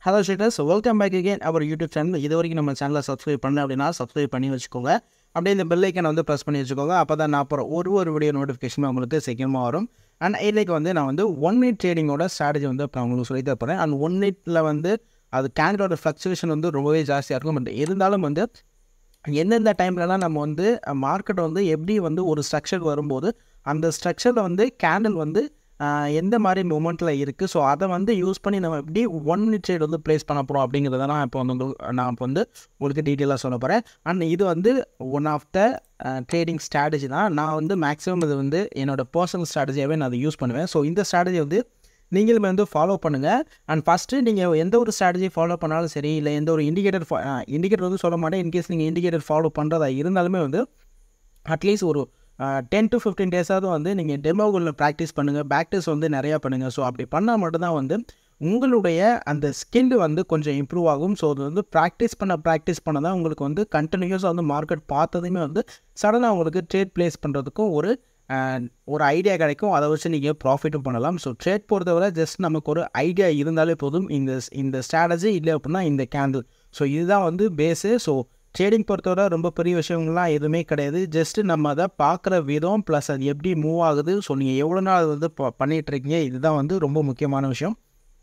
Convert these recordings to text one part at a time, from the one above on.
hello shatters welcome back again our YouTube channel இது வரைக்கும் நம்ம சேனலை சப்ஸ்கிரைப் பண்ணல அப்படின்னா சப்ஸ்கிரைப் பண்ணி வச்சுக்கோங்க அப்படியே இந்த பெல் ஐக்கனை வந்து ப்ரெஸ் பண்ணி வச்சுக்கோங்க அப்போ தான் நான் அப்புறம் ஒரு ஒரு வீடியோ நோட்டிஃபிகேஷன் உங்களுக்கு சீக்கிரமாக வரும் அண்ட் இதுக்கு வந்து நான் வந்து ஒன் மினிட் ட்ரேடிங்கோட ஸ்ட்ராட்டஜி வந்து இப்போ நான் உங்களுக்கு சொல்லி தரப்போகிறேன் அண்ட் ஒன் மினிட்ல வந்து அது கேண்டோட ஃப்ளக்சுவேஷன் வந்து ரொம்பவே ஜாஸ்தியாக இருக்கும் பட் இருந்தாலும் வந்து எந்தெந்த டைம்லலாம் நம்ம வந்து மார்க்கெட் வந்து எப்படி வந்து ஒரு ஸ்ட்ரக்சர் வரும்போது அந்த ஸ்ட்ரக்சரில் வந்து கேண்டில் வந்து ஆஹ், எந்த மாதிரி மூமெண்ட்டில் இருக்குது ஸோ அதை வந்து யூஸ் பண்ணி நம்ம எப்படி ஒன் மினிட் ட்ரேட் வந்து ப்ளேஸ் பண்ண போகிறோம் அப்படிங்கிறத நான் இப்போ வந்து உங்களுக்கு நான் இப்போ வந்து உங்களுக்கு டீட்டெயிலாக சொல்ல போகிறேன் அண்ட் இது வந்து one of the trading strategy தான் நான் வந்து மேக்ஸிமம் இது வந்து என்னோடய பர்சனல் ஸ்ட்ராட்டஜியாகவே நான் அதை யூஸ் பண்ணுவேன் ஸோ இந்த ஸ்ட்ராட்டஜி வந்து நீங்களுமே வந்து ஃபாலோ பண்ணுங்கள் அண்ட் ஃபஸ்ட்டு நீங்கள் எந்த ஒரு ஸ்ட்ராட்டஜி ஃபாலோ பண்ணாலும் சரி இல்லை எந்த ஒரு இண்டிகேட்டர் இண்டிகேட்டர் வந்து சொல்ல மாட்டேன் இன்கேஸ் நீங்கள் இண்டிகேட்டர் ஃபாலோ பண்ணுறதா இருந்தாலுமே வந்து அட்லீஸ்ட் ஒரு டென் டு ஃபிஃப்டீன் டேஸாவது வந்து நீங்கள் டெமோகுலில் ப்ராக்டிஸ் பண்ணுங்கள் ப்ராக்டிஸ் வந்து நிறையா பண்ணுங்கள் ஸோ அப்படி பண்ணால் மட்டும்தான் வந்து உங்களுடைய அந்த ஸ்கில் வந்து கொஞ்சம் இம்ப்ரூவ் ஆகும் ஸோ அது வந்து ப்ராக்டிஸ் பண்ண ப்ராக்டிஸ் பண்ண தான் உங்களுக்கு வந்து கண்டினியூஸாக வந்து மார்க்கெட் பார்த்ததுமே வந்து சடனாக உங்களுக்கு ட்ரேட் ப்ளேஸ் பண்ணுறதுக்கும் ஒரு அஹ், ஒரு ஐடியா கிடைக்கும் அதை வச்சு நீங்கள் ப்ராஃபிட்டும் பண்ணலாம் ஸோ ட்ரேட் பொறுத்தவரை ஜஸ்ட் நமக்கு ஒரு ஐடியா இருந்தாலே போதும் இந்த இந்த ஸ்ட்ராட்டஜி இல்லை அப்படின்னா இந்த கேண்டில் ஸோ இதுதான் வந்து பேஸு ஸோ ட்ரேடிங் பொறுத்தவரை ரொம்ப பெரிய விஷயங்கள்லாம் எதுவுமே கிடையாது ஜஸ்ட்டு நம்ம அதை பார்க்குற விதம் ப்ளஸ் அது எப்படி மூவ் ஆகுது ஸோ நீங்கள் எவ்வளோ நாள் அது வந்து ப- பண்ணிட்டு இருக்கீங்க இதுதான் வந்து ரொம்ப முக்கியமான விஷயம்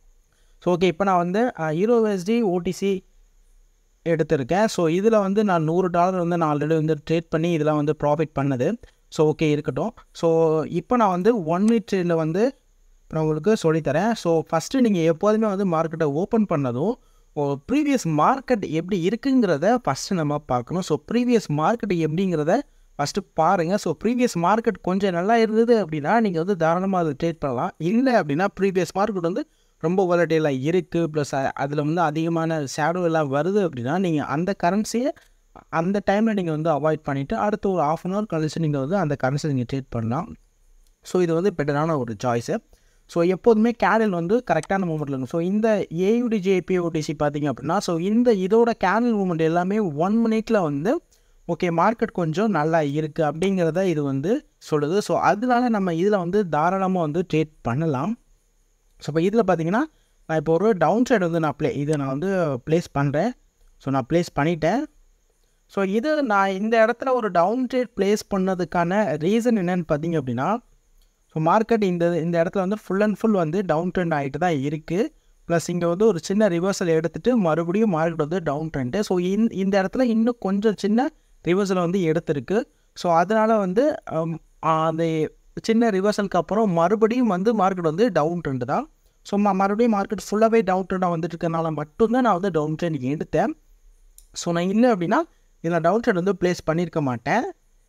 ஸோ ஓகே இப்போ நான் வந்து ஹீரோ எஸ்டி ஓடிசி எடுத்திருக்கேன் ஸோ இதில் வந்து நான் நூறு டாலர் வந்து நான் ஆல்ரெடி வந்து ட்ரேட் பண்ணி இதெல்லாம் வந்து ப்ராஃபிட் பண்ணது ஸோ ஓகே இருக்கட்டும் ஸோ இப்போ நான் வந்து ஒன் மினிட்ல வந்து நான் உங்களுக்கு சொல்லித்தரேன் ஸோ ஃபஸ்ட்டு நீங்கள் எப்போதுமே வந்து மார்க்கெட்டை ஓப்பன் பண்ணதும் ப்ரீவியஸ் மார்க்கெட் எப்படி இருக்குங்கிறத ஃபஸ்ட்டு நம்ம பார்க்கணும் ஸோ ப்ரீவியஸ் மார்க்கெட் எப்படிங்கிறத ஃபஸ்ட்டு பாருங்கள் ஸோ ப்ரீவியஸ் மார்க்கெட் கொஞ்சம் நல்லா இருந்தது அப்படின்னா நீங்கள் வந்து தாராளமாக அதை ட்ரேட் பண்ணலாம் இல்லை அப்படின்னா ப்ரீவியஸ் மார்க்கெட் வந்து ரொம்ப volatile-ஆ இருக்குது ப்ளஸ் அதில் வந்து அதிகமான ஷேடோ எல்லாம் வருது அப்படின்னா நீங்கள் அந்த கரன்சியை அந்த டைமில் நீங்கள் வந்து அவாய்ட் பண்ணிவிட்டு அடுத்த ஒரு ஆஃப் அன் ஹவர் கழிச்சு நீங்கள் வந்து அந்த கரன்சியை நீங்கள் ட்ரேட் பண்ணலாம் ஸோ இது வந்து பெட்டரான ஒரு சாய்ஸு ஸோ எப்போதுமே கேண்டில் வந்து கரெக்டான மூமெண்ட்டில் இருக்கும் ஸோ இந்த ஏயுடி ஜேபி ஓடிசி பார்த்தீங்க அப்படின்னா ஸோ இந்த இதோட கேண்டில் மூமெண்ட் எல்லாமே ஒன் மினிட்ல வந்து ஓகே மார்க்கெட் கொஞ்சம் நல்லா இருக்குது அப்படிங்கிறத இது வந்து சொல்லுது ஸோ அதனால நம்ம இதில் வந்து தாராளமாக வந்து ட்ரேட் பண்ணலாம் ஸோ இப்போ இதில் பார்த்தீங்கன்னா நான் இப்போ ஒரு டவுன் சைடு வந்து நான் ப்ளே இதை நான் வந்து ப்ளேஸ் பண்ணுறேன் ஸோ நான் ப்ளேஸ் பண்ணிட்டேன் ஸோ இது நான் இந்த இடத்துல ஒரு டவுன் ட்ரேட் ப்ளேஸ் பண்ணதுக்கான ரீசன் என்னன்னு பார்த்தீங்க அப்படின்னா ஸோ மார்க்கெட் இந்த இந்த இடத்துல வந்து ஃபுல் அண்ட் ஃபுல் வந்து டவுன் ட்ரெண்ட் ஆகிட்டு தான் இருக்குது ப்ளஸ் இங்கே வந்து ஒரு சின்ன ரிவர்சல் எடுத்துகிட்டு மறுபடியும் மார்க்கெட் வந்து டவுன் ட்ரெண்டு ஸோ இந் இந்த இடத்துல இன்னும் கொஞ்சம் சின்ன ரிவர்சல் வந்து எடுத்திருக்கு ஸோ அதனால் வந்து ஹம், அந்த சின்ன ரிவர்சலுக்கு அப்புறம் மறுபடியும் வந்து மார்க்கெட் வந்து டவுன் ட்ரெண்டு தான் ஸோ மறுபடியும் மார்க்கெட் ஃபுல்லாகவே டவுன் ட்ரெண்டாக வந்துட்டு இருக்கனால மட்டும்தான் நான் வந்து டவுன் ட்ரெண்ட் எடுத்தேன் ஸோ நான் இல்லை அப்படின்னா இதில் டவுன் ட்ரெண்ட் வந்து ப்ளேஸ் பண்ணியிருக்க மாட்டேன்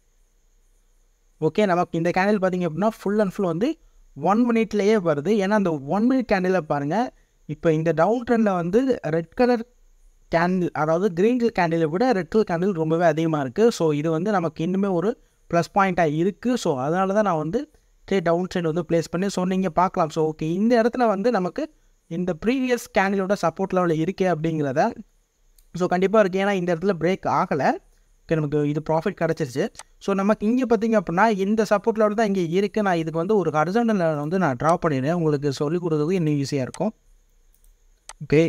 ஓகே நமக்கு இந்த கேண்டில் பார்த்தீங்க அப்படின்னா ஃபுல் அண்ட் ஃபுல் வந்து ஒன் மினிட்லேயே வருது ஏன்னா அந்த ஒன் மினிட் கேண்டிலில் பாருங்கள் இப்போ இந்த டவுன் ட்ரெண்டில் வந்து ரெட் கலர் கேண்டில் அதாவது க்ரீன் கலர் கேண்டிலை விட ரெட் கலர் கேண்டில் ரொம்பவே அதிகமாக இருக்குது ஸோ இது வந்து நமக்கு இன்னுமே ஒரு ப்ளஸ் பாயிண்ட்டாக இருக்குது ஸோ அதனால தான் நான் வந்து ட்ரே டவுன் ட்ரெண்ட் வந்து ப்ளேஸ் பண்ணி ஸோ நீங்கள் பார்க்கலாம் ஸோ ஓகே இந்த இடத்துல வந்து நமக்கு இந்த ப்ரீவியஸ் கேண்டிலோட சப்போர்ட் லெவலில் இருக்கே அப்படிங்கிறத ஸோ கண்டிப்பாக இருக்குது ஏன்னா இந்த இடத்துல பிரேக் ஆகலை ஓகே நமக்கு இது ப்ராஃபிட் கிடச்சிருச்சு ஸோ நமக்கு இங்கே பார்த்தீங்க அப்படின்னா இந்த சப்போர்ட் லெவல் தான் இங்கே இருக்குது நான் இதுக்கு வந்து ஒரு ஹரிசாண்டல் லெவல் வந்து நான் ட்ரா பண்ணிடுறேன் உங்களுக்கு சொல்லிக் கொடுக்குறதுக்கு இன்னும் ஈஸியாக இருக்கும் ஓகே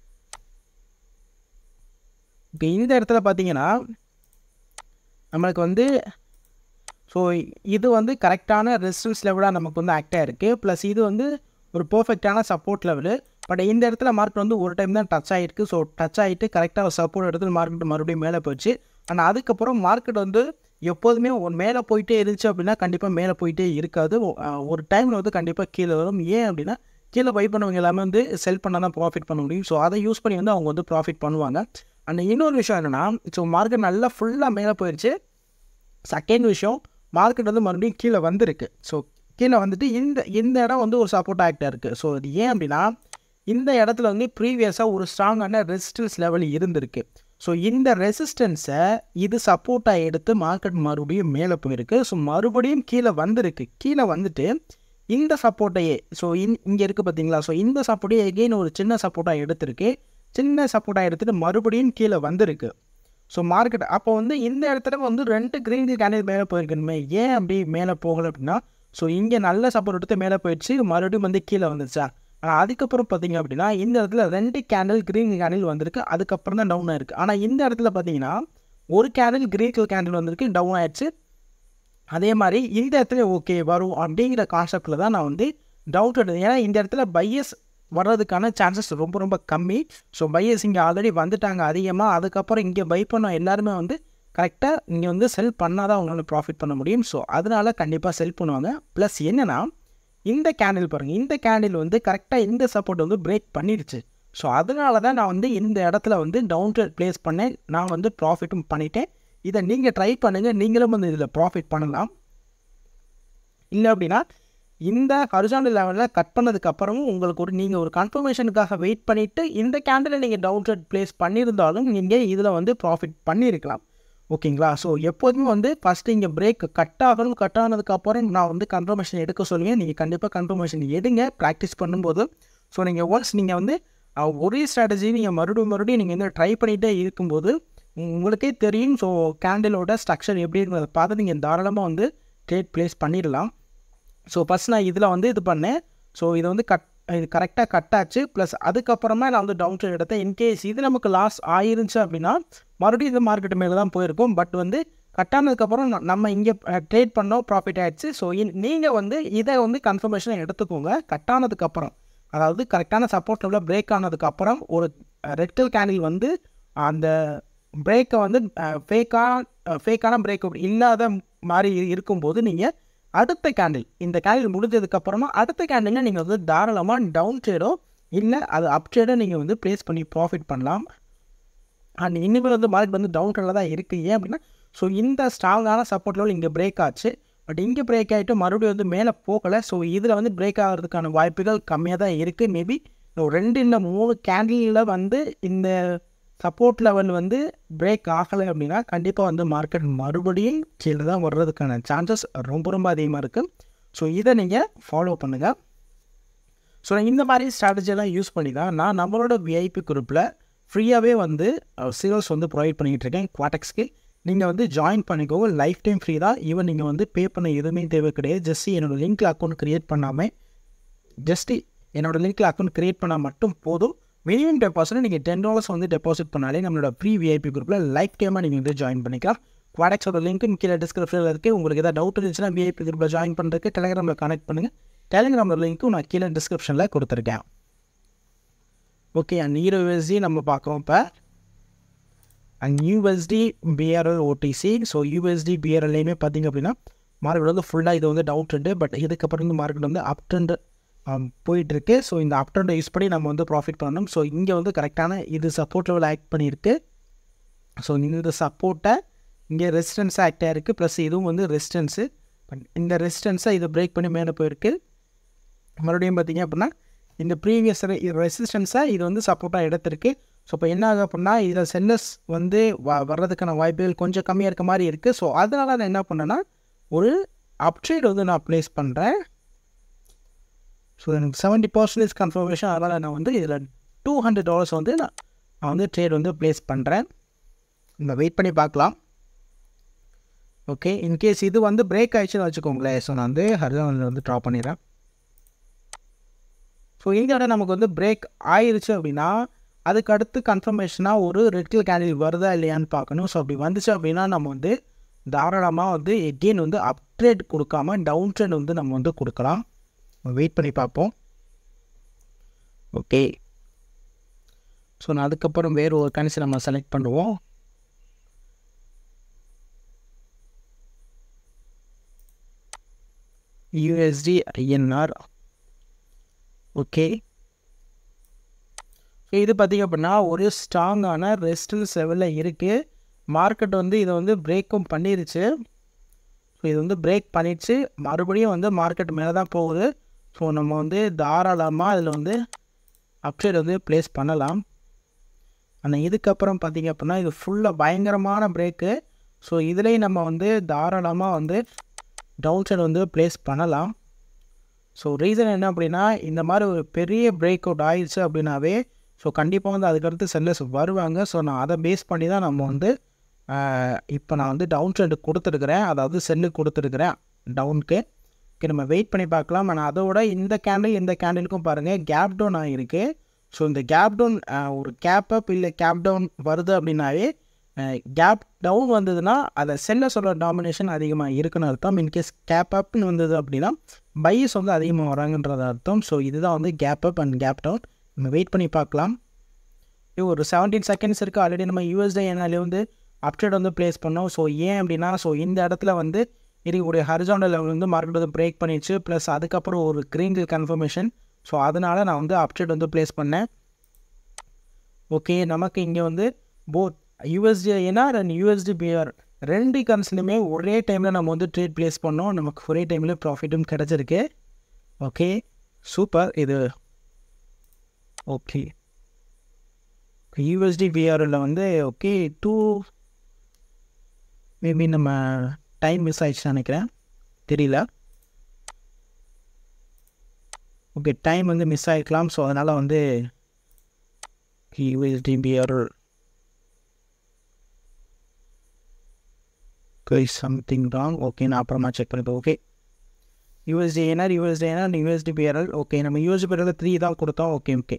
இப்போ இந்த இடத்துல பார்த்தீங்கன்னா நம்மளுக்கு வந்து ஸோ இது வந்து கரெக்டான ரெசிஸ்டன்ஸ் லெவலாக நமக்கு வந்து ஆக்டாக இருக்குது ப்ளஸ் இது வந்து ஒரு பர்ஃபெக்டான சப்போர்ட் லெவலு பட் இந்த இடத்துல மார்க்கெட் வந்து ஒரு டைம் தான் டச் ஆகிருக்கு ஸோ டச் ஆகிட்டு கரெக்டாக ஒரு சப்போர்ட் எடுத்து மார்க்கெட் மறுபடியும் மேலே போச்சு ஆனால் அதுக்கப்புறம் மார்க்கெட் வந்து எப்போதுமே ஒரு மேலே போயிட்டே இருந்துச்சு அப்படின்னா கண்டிப்பாக மேலே போயிட்டே இருக்காது ஒ- அஹ் ஒரு டைமில் வந்து கண்டிப்பாக கீழே வரும் ஏன் அப்படின்னா கீழே பை பண்ணவங்க எல்லாமே வந்து செல் பண்ணால் தான் ப்ராஃபிட் பண்ண முடியும் ஸோ அதை யூஸ் பண்ணி வந்து அவங்க வந்து ப்ராஃபிட் பண்ணுவாங்க அண்ட் இன்னொரு விஷயம் என்னென்னா ஸோ மார்க்கெட் நல்லா ஃபுல்லாக மேலே போயிடுச்சு செகண்ட் விஷயம் மார்க்கெட் வந்து மறுபடியும் கீழே வந்திருக்கு ஸோ கீழே வந்துட்டு இந்த இந்த இடம் வந்து ஒரு சப்போர்ட் ஆக்டாக இருக்குது ஸோ இது ஏன் அப்படின்னா இந்த இடத்துல வந்து ப்ரீவியஸாக ஒரு ஸ்ட்ராங்கான ரெசிஸ்டன்ஸ் லெவல் இருந்திருக்கு ஸோ இந்த ரெசிஸ்டன்ஸை இது சப்போர்ட்டாக எடுத்து மார்க்கெட் மறுபடியும் மேலே போயிருக்கு ஸோ மறுபடியும் கீழே வந்திருக்கு கீழே வந்துட்டு இந்த சப்போர்ட்டையே ஸோ இன் இங்கே இருக்குது பார்த்தீங்களா ஸோ இந்த சப்போர்ட்டையே எகெயின் ஒரு சின்ன சப்போர்ட்டாக எடுத்திருக்கு சின்ன சப்போர்ட்டாக எடுத்துகிட்டு மறுபடியும் கீழே வந்திருக்கு ஸோ மார்க்கெட் அப்போ வந்து இந்த இடத்துல வந்து ரெண்டு கிரீன் கேண்டில் மேலே போயிருக்கணுமே ஏன் அப்படி மேலே போகலை அப்படின்னா ஸோ இங்கே நல்ல சப்போர்ட் எடுத்து மேலே போயிடுச்சு மறுபடியும் வந்து கீழே வந்துச்சா ஆனால் அதுக்கப்புறம் பார்த்தீங்க அப்படின்னா இந்த இடத்துல ரெண்டு கேண்டில் க்ரீன் கேண்டில் வந்திருக்கு அதுக்கப்புறம் தான் டவுன் ஆயிருக்கு ஆனால் இந்த இடத்துல பார்த்தீங்கன்னா ஒரு கேண்டில் க்ரீன் கலர் கேண்டில் வந்திருக்கு டவுன் ஆயிடுச்சு அதே மாதிரி இந்த இடத்துல ஓகே வரும் அப்படிங்கிற கான்செப்டில் தான் நான் வந்து டவுட் எடுத்தேன் ஏன்னா இந்த இடத்துல பையஸ் வர்றதுக்கான சான்சஸ் ரொம்ப ரொம்ப கம்மி ஸோ பையஸ் இங்கே ஆல்ரெடி வந்துட்டாங்க அதிகமாக அதுக்கப்புறம் இங்கே பை பண்ண எல்லாருமே வந்து கரெக்டாக இங்கே வந்து செல் பண்ணால் தான் அவங்களால ப்ராஃபிட் பண்ண முடியும் ஸோ அதனால் கண்டிப்பாக செல் பண்ணுவாங்க ப்ளஸ் என்னென்னா இந்த கேண்டில் பாருங்கள் இந்த கேண்டில் வந்து கரெக்டாக இந்த சப்போர்ட் வந்து பிரேக் பண்ணிடுச்சு ஸோ அதனால தான் நான் வந்து இந்த இடத்துல வந்து டவுன் ட்ரேட் ப்ளேஸ் பண்ணேன் நான் வந்து ப்ராஃபிட்டும் பண்ணிட்டேன் இதை நீங்கள் ட்ரை பண்ணுங்கள் நீங்களும் வந்து இதில் ப்ராஃபிட் பண்ணலாம் இல்லை அப்படின்னா இந்த ஹரிசாண்டல் லெவலில் கட் பண்ணதுக்கப்புறமும் உங்களுக்கு ஒரு நீங்கள் ஒரு கன்ஃபர்மேஷனுக்காக வெயிட் பண்ணிவிட்டு இந்த கேண்டில் நீங்கள் டவுன் ட்ரேட் ப்ளேஸ் பண்ணியிருந்தாலும் நீங்கள் இதில் வந்து ப்ராஃபிட் பண்ணியிருக்கலாம் ஓகேங்களா ஸோ எப்போதுமே வந்து ஃபஸ்ட்டு இங்கே பிரேக் கட் ஆகணும் கட் ஆனதுக்கப்புறம் நான் வந்து கன்ஃபர்மேஷன் எடுக்க சொல்லுவேன் நீங்கள் கண்டிப்பாக கன்ஃபர்மேஷன் எடுங்க ப்ராக்டிஸ் பண்ணும்போது ஸோ நீங்கள் ஒன்ஸ் நீங்கள் வந்து அஹ், ஒரே ஸ்ட்ராட்டஜி நீங்கள் மறுபடியும் மறுபடியும் நீங்கள் வந்து ட்ரை பண்ணிகிட்டே இருக்கும்போது உங்களுக்கே தெரியும் ஸோ கேண்டிலோட ஸ்ட்ரக்சர் எப்படி இருக்கிறத பார்த்து நீங்கள் தாராளமாக வந்து ட்ரேட் ப்ளேஸ் பண்ணிடலாம் ஸோ ஃபஸ்ட் நான் இதில் வந்து இது பண்ணேன் ஸோ இது வந்து கட் இது கரெக்டாக கட் ஆச்சு ப்ளஸ் அதுக்கப்புறமா நான் வந்து டவுன் ட்ரேட் எடுத்தேன் இன்கேஸ் இது நமக்கு லாஸ் ஆயிருந்துச்சு அப்படின்னா மறுபடியும் இது மார்க்கெட் மேலே தான் போயிருக்கும் பட் வந்து கட் ஆனதுக்கப்புறம் ந- நம்ம இங்கே ட்ரேட் பண்ணோம் ப்ராஃபிட் ஆயிடுச்சு ஸோ நீங்கள் வந்து இதை வந்து கன்ஃபர்மேஷனை எடுத்துக்கோங்க கட் ஆனதுக்கப்புறம் அதாவது கரெக்டான சப்போர்ட் லெவலில் பிரேக் ஆனதுக்கப்புறம் ஒரு ரெட்டல் கேண்டில் வந்து அந்த பிரேக்கை வந்து ஃபேக்காக ஃபேக்கான பிரேக் இல்லாத மாதிரி இரு- இருக்கும்போது நீங்கள் அடுத்த கேண்டில் இந்த கேண்டில் முடிஞ்சதுக்கப்புறமா அடுத்த கேண்டிலில் நீங்கள் வந்து தாராளமாக டவுன் ட்ரேடோ இல்லை அது அப் ட்ரேடோ நீங்கள் வந்து ப்ளேஸ் பண்ணி ப்ராஃபிட் பண்ணலாம் அண்ட் இனிமேல் வந்து மார்க்கெட் வந்து டவுன் ட்ரெண்டில் தான் இருக்குது ஏன் அப்படின்னா ஸோ இந்த ஸ்ட்ராங்கான சப்போர்ட் லெவல் இங்கே பிரேக் ஆச்சு பட் இங்கே பிரேக் ஆகிட்டு மறுபடியும் வந்து மேலே போகலை ஸோ இதில் வந்து பிரேக் ஆகிறதுக்கான வாய்ப்புகள் கம்மியாக தான் இருக்குது மேபி ரெண்டு இல்லை மூணு கேண்டிலில் வந்து இந்த சப்போர்ட் லெவல் வந்து பிரேக் ஆகலை அப்படின்னா கண்டிப்பாக வந்து மார்க்கெட் மறுபடியும் கீழே தான் வர்றதுக்கான சான்சஸ் ரொம்ப ரொம்ப அதிகமாக இருக்குது ஸோ இதை நீங்கள் ஃபாலோ பண்ணுங்கள் ஸோ நான் இந்த மாதிரி ஸ்ட்ராட்டஜியெல்லாம் யூஸ் பண்ணி தான் நான் நம்மளோட விஐபி குரூப்பில் ஃப்ரீயாகவே வந்து சீரியல்ஸ் வந்து ப்ரொவைட் பண்ணிக்கிட்டு இருக்கேன் குவாட்டக்ஸ்க்கு நீங்கள் வந்து ஜாயின் பண்ணிக்கோங்க லைஃப் டைம் ஃப்ரீ தான் ஈவன் நீங்கள் வந்து பே பண்ண எதுவுமே தேவை கிடையாது ஜஸ்ட் என்னோட லிங்க்கில் அக்கௌண்ட் க்ரியேட் பண்ணாமல் ஜஸ்ட்டு என்னோட லிங்க்கில் அக்கௌண்ட் க்ரியேட் பண்ணால் மட்டும் போதும் மினிமம் டெபாசிட் நீங்கள் டென் டாலர்ஸ் வந்து டெபாசிட் பண்ணாலே நம்மளோட ஃப்ரீ விஐபி குரூப்பில் லைஃப் டைமாக நீங்கள் வந்து ஜாயின் பண்ணிக்கலாம் குவாடக்ஸோட லிங்க்கும் கீழே டிஸ்கிரிப்ஷனில் இருக்குது உங்களுக்கு ஏதாவது டவுட் இருந்துச்சுன்னா விஐபி குரூப்பில் ஜாயின் பண்ணுறதுக்கு டெலிகிராமில் கனெக்ட் பண்ணுங்கள் டெலிகிராமோட லிங்க்கும் நான் கீழே டிஸ்கிரிப்ஷனில் கொடுத்துருக்கேன் ஓகே அண்ட் யூஎஸ்டி நம்ம பார்க்குறோம் இப்போ and USD BRL OTC so USD பிஆர்எல்லையுமே பார்த்தீங்க அப்படின்னா மார்க்கெட் வந்து ஃபுல்லாக இது வந்து டவுட் ட்ரெண்டு பட் இதுக்கப்புறம் வந்து மார்க்கெட் வந்து அப் ட்ரெண்டு போயிட்டுருக்கு ஸோ இந்த அப் ட்ரெண்டை யூஸ் பண்ணி நம்ம வந்து ப்ராஃபிட் பண்ணணும் ஸோ இங்கே வந்து கரெக்டான இது சப்போர்ட் லெவல் ஆக்ட் பண்ணியிருக்கு ஸோ இந்த சப்போர்ட்டை இங்கே ரெசிஸ்டன்ஸ் ஆக்ட் ஆகிருக்கு ப்ளஸ் இதுவும் வந்து ரெசிஸ்டன்ஸு இந்த ரெசிஸ்டன்ஸை இது பிரேக் பண்ணி மேலே போயிருக்கு மறுபடியும் பார்த்தீங்க அப்படின்னா இந்த ப்ரீவியஸ் ரெசிஸ்டன்ஸை இது வந்து சப்போர்ட்டாக எடுத்திருக்கு ஸோ இப்போ என்ன ஆகும் அப்படின்னா இதில் செல்லர்ஸ் வந்து வ வர்றதுக்கான வாய்ப்புகள் கொஞ்சம் கம்மியாக இருக்க மாதிரி இருக்குது ஸோ அதனால நான் என்ன பண்ணேன்னா ஒரு அப்ட்ரேட் வந்து நான் ப்ளேஸ் பண்ணுறேன் ஸோ எனக்கு செவன்ட்டி பர்சன்டேஜ் கன்ஃபர்மேஷன் அதனால் நான் வந்து இதில் டூ ஹண்ட்ரட் டாலர்ஸ் வந்து நான் நான் வந்து ட்ரேட் வந்து ப்ளேஸ் பண்ணுறேன் நம்ம வெயிட் பண்ணி பார்க்கலாம் ஓகே இன்கேஸ் இது வந்து பிரேக் ஆயிடுச்சுன்னு வச்சுக்கோங்களேன் ஸோ நான் வந்து ஹரிசானல் வந்து ட்ரா பண்ணிடுறேன் ஸோ இந்த இடம் நமக்கு வந்து பிரேக் ஆயிருச்சு அப்படின்னா அதுக்கு அடுத்து கன்ஃபர்மேஷனாக ஒரு ரெட்டில் கேண்டில் வருதா இல்லையான்னு பார்க்கணும் ஸோ அப்படி வந்துச்சு அப்படின்னா நம்ம வந்து தாராளமாக வந்து எகெயின் வந்து அப்ட்ரேட் கொடுக்காம டவுன் ட்ரெண்ட் வந்து நம்ம வந்து கொடுக்கலாம் வெயிட் பண்ணி பார்ப்போம் ஓகே ஸோ நான் அதுக்கப்புறம் வேறு ஒரு கணிச்சு நம்ம செலக்ட் பண்ணுவோம் யூஎஸ்டி ஐஎன்ஆர் ஓகே ஸோ இது பார்த்திங்க அப்படின்னா ஒரு ஸ்ட்ராங்கான ரெஸ்டன்ஸ் லெவலில் இருக்குது மார்க்கெட் வந்து இதை வந்து பிரேக்கும் பண்ணிருச்சு ஸோ இது வந்து பிரேக் பண்ணிடுச்சு மறுபடியும் வந்து மார்க்கெட் மேலே தான் போகுது ஸோ நம்ம வந்து தாராளமாக அதில் வந்து அப்சைட் வந்து ப்ளேஸ் பண்ணலாம் ஆனால் இதுக்கப்புறம் பார்த்திங்க அப்படின்னா இது ஃபுல்லாக பயங்கரமான பிரேக்கு ஸோ இதுலேயும் நம்ம வந்து தாராளமாக வந்து டவுன் சைடு வந்து ப்ளேஸ் பண்ணலாம் ஸோ ரீசன் என்ன அப்படின்னா இந்த மாதிரி ஒரு பெரிய பிரேக் அவுட் ஆயிடுச்சு அப்படின்னாவே ஸோ கண்டிப்பாக வந்து அதுக்கடுத்து செல்லர்ஸ் வருவாங்க ஸோ நான் அதை பேஸ் பண்ணி தான் நம்ம வந்து இப்போ நான் வந்து டவுன் ட்ரெண்டு கொடுத்துருக்குறேன் அதாவது செல்லு கொடுத்துருக்குறேன் டவுனுக்கு ஓகே நம்ம வெயிட் பண்ணி பார்க்கலாம் ஆனால் அதோட இந்த கேண்டில் இந்த கேண்டிலுக்கும் பாருங்கள் கேப் டவுன் ஆகிருக்கு ஸோ இந்த கேப் டவுன் ஒரு கேப் அப் இல்லை கேப் டவுன் வருது அப்படின்னாவே கேப் டவுன் வந்ததுன்னா அதை செல்லஸோட டாமினேஷன் அதிகமாக இருக்குன்னு அர்த்தம் இன்கேஸ் கேப் அப்னு வந்தது அப்படின்னா பையஸ் வந்து அதிகமாக வராங்கன்றது அர்த்தம் ஸோ இதுதான் வந்து gap up and gap down நம்ம வெயிட் பண்ணி பார்க்கலாம் இது ஒரு செவன்டீன் செகண்ட்ஸ் இருக்குது ஆல்ரெடி நம்ம யூஎஸ்டே என்னாலே வந்து அப்டேட் வந்து ப்ளேஸ் பண்ணோம் ஸோ ஏன் அப்படின்னா ஸோ இந்த இடத்துல வந்து இருக்கக்கூடிய ஹரிசாண்டல் லெவல் வந்து மார்க்கெட் வந்து பிரேக் பண்ணிடுச்சு ப்ளஸ் அதுக்கப்புறம் ஒரு க்ரீன் கன்ஃபர்மேஷன் ஸோ அதனால் நான் வந்து அப்டேட் வந்து ப்ளேஸ் பண்ணேன் ஓகே நமக்கு இங்கே வந்து both USD AR and USD BR ரெண்டு கரன்சிலுமே ஒரே டைமில் நம்ம வந்து ட்ரேட் ப்ளேஸ் பண்ணோம் நமக்கு ஒரே டைமில் ப்ராஃபிட்டும் கிடச்சிருக்கு ஓகே சூப்பர் இது ஓகே யூஎஸ்டி பிஆரில் வந்து ஓகே டூ மேபி நம்ம டைம் மிஸ் ஆயிடுச்சு நினைக்கிறேன் தெரியல ஓகே டைம் வந்து மிஸ் ஆகிருக்கலாம் ஸோ அதனால் வந்து USD BR something wrong okay நான் அப்புறமா செக் பண்ணிப்பேன் okay USD AR USD AR USD BRL okay நம்ம யூஎஸ்டி பிஆர்எல் த்ரீ தான் கொடுத்தோம் okay okay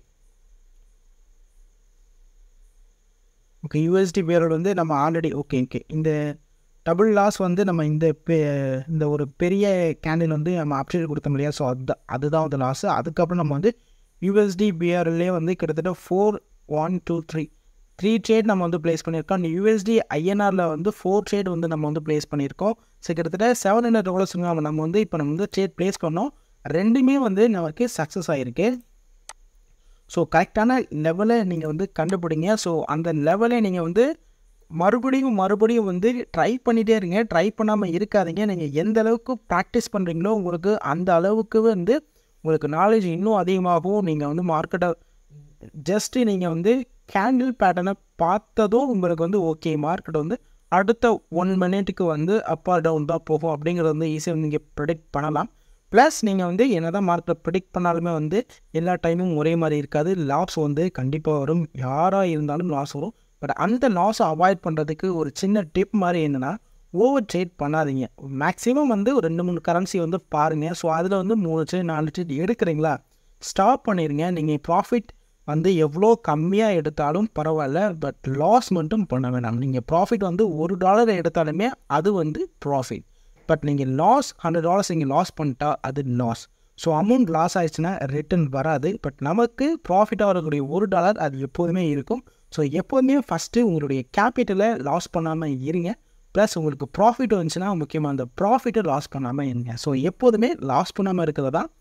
okay USD BRL வந்து நம்ம ஆல்ரெடி ஓகே ஓகே இந்த டபுள் லாஸ் வந்து நம்ம இந்த பெ இந்த ஒரு பெரிய கேண்டில் வந்து நம்ம அப்டேட் கொடுத்தோம் இல்லையா ஸோ அது அதுதான் வந்து லாஸு அதுக்கப்புறம் நம்ம வந்து யூஎஸ்டி பிஆர்எல்லே வந்து கிட்டத்தட்ட four one two three three trade நம்ம வந்து ப்ளேஸ் பண்ணியிருக்கோம் அந்த யூஎஸ்டி ஐஎன்ஆரில் வந்து ஃபோர் ட்ரேட் வந்து நம்ம வந்து ப்ளேஸ் பண்ணியிருக்கோம் ஸோ கிட்டத்தட்ட செவன் ஹண்ட்ரட் டாலர்ஸ் நம்ம வந்து இப்போ நம்ம வந்து ட்ரேட் ப்ளேஸ் பண்ணோம் ரெண்டுமே வந்து நமக்கு சக்ஸஸ் ஆகிருக்கு ஸோ கரெக்டான லெவலை நீங்கள் வந்து கண்டுபிடிங்க ஸோ அந்த லெவலை நீங்கள் வந்து மறுபடியும் மறுபடியும் வந்து ட்ரை பண்ணிகிட்டே இருங்க ட்ரை பண்ணாமல் இருக்காதீங்க நீங்கள் எந்த அளவுக்கு ப்ராக்டிஸ் பண்ணுறீங்களோ உங்களுக்கு அந்த அளவுக்கு வந்து உங்களுக்கு நாலேஜ் இன்னும் அதிகமாகும் நீங்கள் வந்து மார்க்கெட்டை ஜஸ்ட்டு நீங்கள் வந்து கேண்டில் பேட்டர்னை பார்த்ததும் உங்களுக்கு வந்து ஓகே மார்க்கெட் வந்து அடுத்த ஒன் மினிட்டுக்கு வந்து அப் ஆர் டவுன் தான் போகும் அப்படிங்கிறது வந்து ஈஸியாக நீங்கள் ப்ரிடிக்ட் பண்ணலாம் ப்ளஸ் நீங்கள் வந்து என்ன தான் மார்க்கெட் ப்ரிடிக்ட் பண்ணாலுமே வந்து எல்லா டைமும் ஒரே மாதிரி இருக்காது லாஸ் வந்து கண்டிப்பாக வரும் யாராக இருந்தாலும் லாஸ் வரும் பட் அந்த லாஸை அவாய்ட் பண்ணுறதுக்கு ஒரு சின்ன டிப் மாதிரி என்னென்னா ஓவர் ட்ரேட் பண்ணாதீங்க மேக்ஸிமம் வந்து ஒரு ரெண்டு மூணு கரன்சி வந்து பாருங்கள் ஸோ அதில் வந்து மூணு ட்ரேட் நாலு ட்ரேட் எடுக்கிறீங்களா ஸ்டாப் பண்ணிடுங்க நீங்கள் ப்ராஃபிட் வந்து எவ்வளோ கம்மியாக எடுத்தாலும் பரவாயில்ல பட் லாஸ் மட்டும் பண்ண வேணாம் நீங்கள் ப்ராஃபிட் வந்து ஒரு டாலர் எடுத்தாலுமே அது வந்து ப்ராஃபிட் பட் நீங்கள் லாஸ் ஹண்ட்ரட் டாலர்ஸ் நீங்கள் லாஸ் பண்ணிட்டா அது லாஸ் ஸோ அமௌண்ட் லாஸ் ஆயிடுச்சுன்னா ரிட்டர்ன் வராது பட் நமக்கு ப்ராஃபிட்டாக வரக்கூடிய ஒரு டாலர் அது எப்போதுமே இருக்கும் ஸோ எப்போதுமே ஃபஸ்ட்டு உங்களுடைய கேபிட்டலை லாஸ் பண்ணாமல் இருங்க ப்ளஸ் உங்களுக்கு ப்ராஃபிட் வந்துச்சுன்னா முக்கியமாக அந்த ப்ராஃபிட்டை லாஸ் பண்ணாமல் இருங்க ஸோ எப்போதுமே லாஸ் பண்ணாமல் இருக்கிறது தான்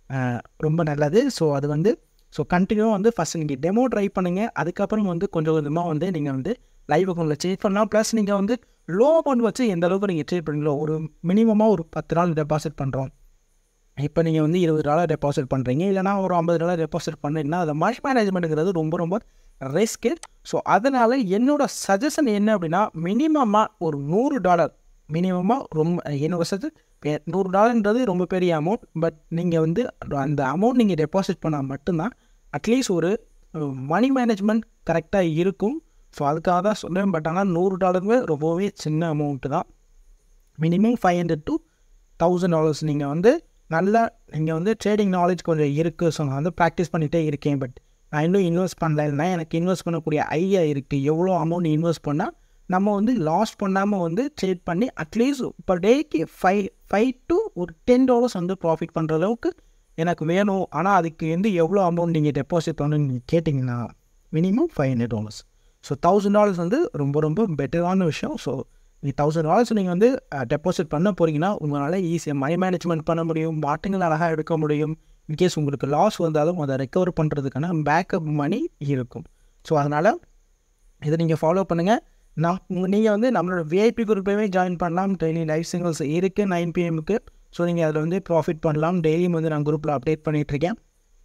ரொம்ப நல்லது ஸோ அது வந்து ஸோ கண்டினியூவாக வந்து ஃபஸ்ட் நீங்கள் டெமோ ட்ரை பண்ணுங்கள் அதுக்கப்புறம் வந்து கொஞ்சம் கொஞ்சமாக வந்து நீங்கள் வந்து லைவ் அக்கௌண்ட்டில் சேஞ்ச் பண்ணலாம் ப்ளஸ் நீங்கள் வந்து லோ அமௌண்ட் வச்சு எந்த அளவுக்கு நீங்கள் ட்ரேட் பண்ணீங்களோ ஒரு மினிமமாக ஒரு பத்து நாள் டெபாசிட் பண்ணுறோம் இப்போ நீங்கள் வந்து இருபது டாலர் டெபாசிட் பண்ணுறீங்க இல்லைனா ஒரு ஐம்பது டாலர் டெபாசிட் பண்ணுறீங்கன்னா அதை மணி மேனேஜ்மெண்ட்டுங்கிறது ரொம்ப ரொம்ப ரிஸ்க்கு ஸோ அதனால் என்னோட சஜஷன் என்ன அப்படின்னா மினிமமாக ஒரு நூறு டாலர் மினிமமாக ரொம்ப என்னோட சஜஷன் நூறு டாலர்ன்றது ரொம்ப பெரிய அமௌண்ட் பட் நீங்கள் வந்து அந்த அமௌண்ட் நீங்கள் டெபாசிட் பண்ணால் மட்டும்தான் அட்லீஸ்ட் ஒரு மணி மேனேஜ்மெண்ட் கரெக்டாக இருக்கும் ஸோ அதுக்காக தான் சொல்கிறேன் பட் ஆனால் நூறு டாலருமே ரொம்பவே சின்ன அமௌண்ட்டு தான் minimum five hundred to thousand dollars நீங்கள் வந்து நல்லா நீங்கள் வந்து ட்ரேடிங் நாலேஜ் கொஞ்சம் இருக்குது ஸோ நான் வந்து ப்ராக்டிஸ் பண்ணிகிட்டே இருக்கேன் பட் நான் இன்னும் இன்வெஸ்ட் பண்ணல இல்லைனா எனக்கு இன்வெஸ்ட் பண்ணக்கூடிய ஐடியா இருக்குது எவ்வளோ அமௌண்ட் இன்வெஸ்ட் பண்ணால் நம்ம வந்து லாஸ் பண்ணாமல் வந்து ட்ரேட் பண்ணி அட்லீஸ்ட் பர் டேக்கு ஃபைவ் ஃபைவ் டு ஒரு டென் டாலர்ஸ் வந்து ப்ராஃபிட் பண்ணுற அளவுக்கு எனக்கு வேணும் ஆனால் அதுக்கு வந்து எவ்வளோ அமௌண்ட் நீங்கள் டெபாசிட் பண்ணணும்னு நீங்கள் கேட்டிங்கன்னா minimum five hundred dollars so thousand dollars வந்து ரொம்ப ரொம்ப பெட்டரான விஷயம் ஸோ நீங்கள் தௌசண்ட் டாலர்ஸ் நீங்கள் வந்து டெபாசிட் பண்ண போகிறீங்கன்னா உங்களால் ஈஸியாக மணி மேனேஜ்மெண்ட் பண்ண முடியும் மாட்டுங்கள் அழகாக எடுக்க முடியும் இன்கேஸ் உங்களுக்கு லாஸ் வந்தாலும் அதை ரெக்கவர் பண்ணுறதுக்கான பேக்கப் மணி இருக்கும் ஸோ அதனால் இதை நீங்கள் ஃபாலோ பண்ணுங்கள் நான் உங்கள் நீங்கள் வந்து நம்மளோட விஐபி குரூப்பையுமே ஜாயின் பண்ணலாம் டெய்லி லைவ் சிங்கிள்ஸ் இருக்குது நைன் பிஎம்க்கு ஸோ நீங்கள் அதில் வந்து ப்ராஃபிட் பண்ணலாம் டெய்லியும் வந்து நான் குரூப்பில் அப்டேட் பண்ணிகிட்ருக்கேன்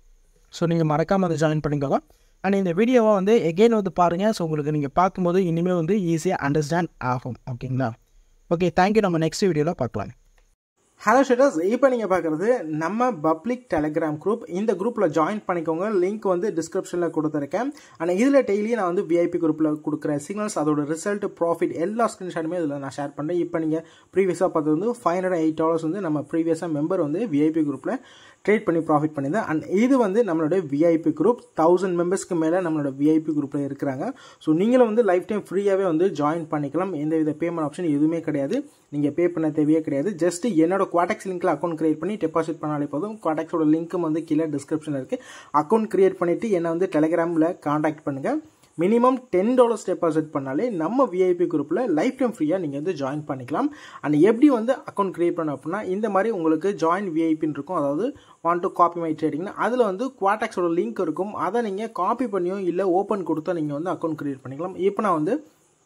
ஸோ நீங்கள் மறக்காமல் அதை ஜாயின் பண்ணிக்கோங்க அண்ட் இந்த வீடியோவை வந்து எகெயின் வந்து பாருங்கள் ஸோ உங்களுக்கு நீங்கள் பார்க்கும்போது இனிமேல் வந்து ஈஸியாக அண்டர்ஸ்டாண்ட் ஆகும் ஓகேங்களா ஓகே தேங்க்யூ நம்ம நெக்ஸ்ட் வீடியோவில் பார்க்கலாம் ஹலோ ஷெட்டர்ஸ் இப்போ நீங்கள் பார்க்குறது நம்ம பப்ளிக் டெலிகிராம் குரூப் இந்த குரூப்பில் ஜாயின் பண்ணிக்கோங்க லிங்க் வந்து டிஸ்கிரிப்ஷனில் கொடுத்துருக்கேன் ஆனால் இதில் டெய்லி நான் வந்து விஐபி குரூப்பில் கொடுக்குற சிக்னல்ஸ் அதோட ரிசல்ட் ப்ராஃபிட் எல்லா ஸ்க்ரீன்ஷாட்டுமே இதில் நான் ஷேர் பண்ணுறேன் இப்போ நீங்கள் ப்ரீவியஸாக பார்த்தது வந்து ஃபைவ் ஹண்ட்ரட் எயிட் டாலர்ஸ் வந்து நம்ம ப்ரீவியஸாக மெம்பர் வந்து விஐபி குரூப்பில் ட்ரேட் பண்ணி ப்ராஃபிட் பண்ணியிருந்தேன் அண்ட் இது வந்து நம்மளோட விஐபி குரூப் தௌசண்ட் மெம்பர்ஸ்க்கு மேலே நம்மளோட விஐபி குரூப்பில் இருக்கிறாங்க ஸோ நீங்களும் வந்து லைஃப் டைம் ஃப்ரீயாகவே வந்து ஜாயின் பண்ணிக்கலாம் எந்த வித பேமெண்ட் ஆப்ஷன் எதுவுமே கிடையாது நீங்கள் பே பண்ண தேவையே கிடையாது ஜஸ்ட் என்னோட குவாடெக்ஸ் லிங்க்ல அக்கௌண்ட் கிரியேட் பண்ணி டெபாசிட் பண்ணாலே போதும் குவாடெக்ஸோட லிங்க்கும் வந்து கீழே டிஸ்கிரிப்ஷனில் இருக்குது அக்கௌண்ட் கிரியேட் பண்ணிவிட்டு என்னை வந்து டெலிகிராமில் காண்டாக்ட் பண்ணுங்கள் மினிமம் டென் டாலர்ஸ் டெபாசிட் பண்ணாலே நம்ம விஐபி குரூப்பில் லைஃப் டைம் ஃப்ரீயாக நீங்கள் வந்து ஜாயின் பண்ணிக்கலாம் அண்ட் எப்படி வந்து அக்கௌண்ட் கிரியேட் பண்ண அப்படின்னா இந்த மாதிரி உங்களுக்கு ஜாயின் விஐபின்னு இருக்கும் அதாவது வாண்ட் டு காப்பி மை ட்ரேடிங்னா அதில் வந்து குவாடாக்ஸோட லிங்க் இருக்கும் அதை நீங்கள் காப்பி பண்ணியோ இல்லை ஓப்பன் கொடுத்தா நீங்கள் வந்து அக்கௌண்ட் கிரியேட் பண்ணிக்கலாம் இப்போ நான் வந்து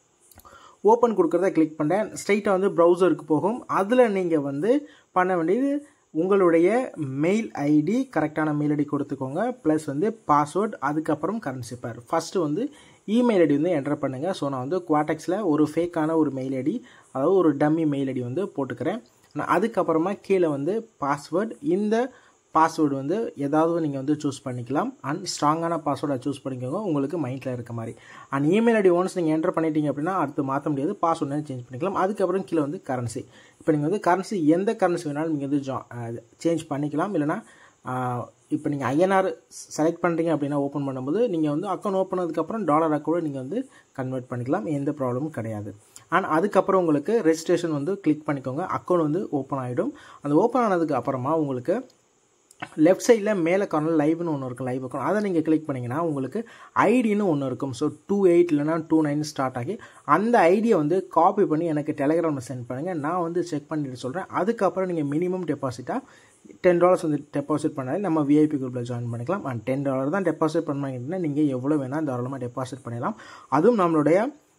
ஓப்பன் கொடுக்குறத கிளிக் பண்ணுறேன் ஸ்ட்ரைட்டாக வந்து ப்ரௌசருக்கு போகும் அதில் நீங்கள் வந்து பண்ண வேண்டியது உங்களுடைய மெயில் ஐடி கரெக்டான மெயில் ஐடி கொடுத்துக்கோங்க ப்ளஸ் வந்து பாஸ்வேர்ட் அதுக்கப்புறம் கரன்சி பேர் ஃபஸ்ட்டு வந்து இமெயில் ஐடி வந்து என்டர் பண்ணுங்கள் ஸோ நான் வந்து குவாட்டெக்ஸில் ஒரு ஃபேக்கான ஒரு மெயில் ஐடி அதாவது ஒரு டம்மி மெயில் ஐடி வந்து போட்டுக்கிறேன் நான் அதுக்கப்புறமா கீழே வந்து பாஸ்வேர்ட் இந்த பாஸ்வேர்டு வந்து ஏதாவது நீங்கள் வந்து சூஸ் பண்ணிக்கலாம் அண்ட் ஸ்ட்ராங்கான பாஸ்வேர்டை சூஸ் பண்ணிக்கோங்க உங்களுக்கு மைண்டில் இருக்க மாதிரி அண்ட் இமெயில் ஐடி ஒன்ஸ் நீங்கள் என்டர் பண்ணிட்டீங்க அப்படின்னா அடுத்து மாற்ற முடியாது பாஸ்வேர்டு சேஞ்ச் பண்ணிக்கலாம் அதுக்கப்புறம் கீழே வந்து கரன்சி இப்போ நீங்கள் வந்து கரன்சி எந்த கரன்சி வேணாலும் நீங்கள் வந்து ஜா சேஞ்ச் பண்ணிக்கலாம் இல்லைனா இப்போ நீங்கள் ஐஎன்ஆர் செலக்ட் பண்ணுறீங்க அப்படின்னா ஓப்பன் பண்ணும்போது நீங்கள் வந்து அக்கௌண்ட் ஓப்பன் பண்ணதுக்கப்புறம் டாலராக கூட நீங்கள் வந்து கன்வெர்ட் பண்ணிக்கலாம் எந்த ப்ராப்ளமும் கிடையாது அண்ட் அதுக்கப்புறம் உங்களுக்கு ரெஜிஸ்ட்ரேஷன் வந்து கிளிக் பண்ணிக்கோங்க அக்கௌண்ட் வந்து ஓப்பன் ஆகிடும் அந்த ஓப்பன் ஆனதுக்கு அப்புறமா உங்களுக்கு லெஃப்ட் சைடில் மேலே கார்னர் லைவ்னு ஒன்று இருக்கும் லைவ் அக்கௌண்ட் அதை நீங்கள் கிளிக் பண்ணிங்கன்னா உங்களுக்கு ஐடின்னு ஒன்று இருக்கும் ஸோ டூ எயிட் இல்லைனா டூ நைன் ஸ்டார்ட் ஆகி அந்த ஐடியை வந்து காப்பி பண்ணி எனக்கு டெலிகிராமில் சென்ட் பண்ணுங்கள் நான் வந்து செக் பண்ணிட்டு சொல்கிறேன் அதுக்கப்புறம் நீங்கள் மினிமம் டெபாசிட்டாக டென் டாலர்ஸ் வந்து டெபாசிட் பண்ணாலே நம்ம விஐபி குரூப்பில் ஜாயின் பண்ணிக்கலாம் அண்ட் டென் டாலர் தான் டெபாசிட் பண்ணீங்கன்னா நீங்கள் எவ்வளோ வேணால் தாராளமாக டெபாசிட் பண்ணிடலாம் அதுவும் நம்மளுடைய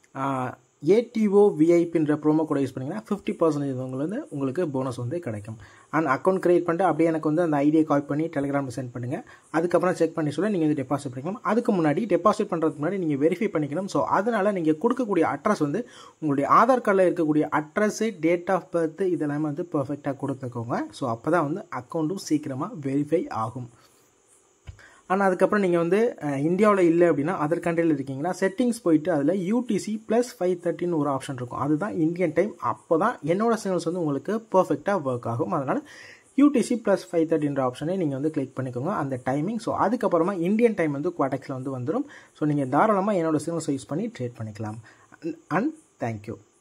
ஏடிஓ விஐபின்ற ப்ரோமோ கூட யூஸ் பண்ணிங்கன்னா ஃபிஃப்டி பர்சன்டேஜ் உங்களுக்கு உங்களுக்கு போனஸ் வந்து கிடைக்கும் அண்ட் அக்கௌண்ட் கிரியேட் பண்ணிட்டு அப்படியே எனக்கு வந்து அந்த ஐடியை கால் பண்ணி டெலிகிராமில் சென்ட் பண்ணுங்கள் அதுக்கப்புறம் செக் பண்ணி சொல்ல நீங்கள் வந்து டெபாசிட் பண்ணிக்கலாம் அதுக்கு முன்னாடி டெபாசிட் பண்ணுறதுக்கு முன்னாடி நீங்கள் வெரிஃபை பண்ணிக்கணும் ஸோ அதனால் நீங்கள் கொடுக்கக்கூடிய அட்ரஸ் வந்து உங்களுடைய ஆதார் கார்டில் இருக்கக்கூடிய அட்ரஸு டேட் ஆஃப் பர்த் இதெல்லாமே வந்து பர்ஃபெக்டாக கொடுத்துக்கோங்க ஸோ அப்போ தான் வந்து அக்கௌண்ட்டும் சீக்கிரமாக வெரிஃபை ஆகும் ஆனால் அதுக்கப்புறம் நீங்கள் வந்து இந்தியாவில் இல்லை அப்படின்னா அதர் கண்ட்ரியில் இருக்கீங்கன்னா செட்டிங்ஸ் போயிட்டு அதில் யூடிசி ப்ளஸ் ஃபைவ் தேர்ட்டின்னு ஒரு ஆப்ஷன் இருக்கும் அதுதான் இந்தியன் டைம் அப்போ தான் என்னோட சிக்னல்ஸ் வந்து உங்களுக்கு பர்ஃபெக்டாக ஒர்க் ஆகும் அதனால் யூடிசி ப்ளஸ் ஃபைவ் தேர்ட்டின்ற ஆப்ஷனை நீங்கள் வந்து கிளிக் பண்ணிக்கோங்க அந்த டைமிங் ஸோ அதுக்கப்புறமா இந்தியன் டைம் வந்து குவாட்டெக்ஸில் வந்து வந்துடும் ஸோ நீங்கள் தாராளமாக என்னோட சிக்னல்ஸ் யூஸ் பண்ணி ட்ரேட் பண்ணிக்கலாம் அண்ட் தேங்க்யூ